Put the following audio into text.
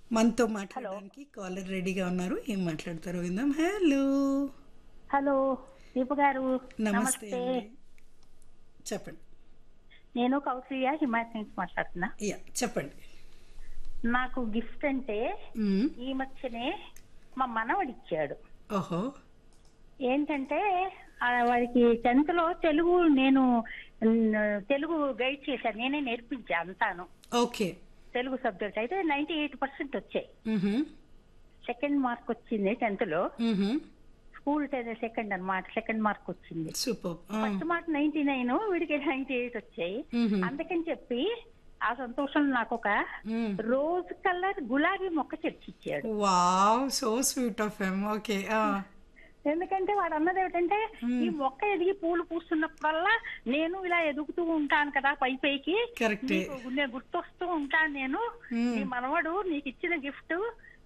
మనతో మాట్లాడడానికి కాలర్ రెడీగా ఉన్నారు ఏం మాట్లాడతారో విందాం హలో హలో దీపు గారు నమస్తే అండి చెప్పండి నేను కౌసల్య హిమాయత్ నుంచి మాట్లాడుతున్నా యా చెప్పండి నాకు గిఫ్ట్ అంటే మ్మ్. ఈ మధ్యనే మా మనవడు ఇచ్చాడు ఓహో ఏంటంటే ఆ వాడికి టెన్త్ లో తెలుగు నేను మ్, తెలుగు గైడ్ చేశాను నేనే నేర్పించా అంతాను ఓకే తెలుగు సబ్జెక్ట్ అయితే నైన్టీ ఎయిట్ పర్సెంట్ వచ్చాయి మ్మ్హమ్. సెకండ్ మార్క్ వచ్చింది టెన్త్ లో మ్మ్హమ్. స్కూల్ సెకండ్ అన్నమాట సెకండ్ మార్క్ వచ్చింది సూపర్ ఆ. ఫస్ట్ మార్క్ నైన్టీ నైన్ వీడికి నైన్టీ ఎయిట్ వచ్చాయి మ్మ్హమ్. అందుకని చెప్పి ఆ సంతోషం నాకు ఒక మ్మ్. రోజ్ కలర్ గులాబీ మొక్క తెచ్చిచ్చాడు wow so sweet of him okay ఆ. ఎందుకంటే వాడు అన్నది ఏమిటంటే ఈ మొక్క ఎదిగి పూలు పూస్తున్నప్పుడల్లా నేను ఇలా ఎదుగుతూ ఉంటాను కదా పై పైకి కరెక్టే నీకు నేను గుర్తొస్తూ ఉంటాను నేను మ్మ్. నీ మనవడు నీకు ఇచ్చిన గిఫ్ట్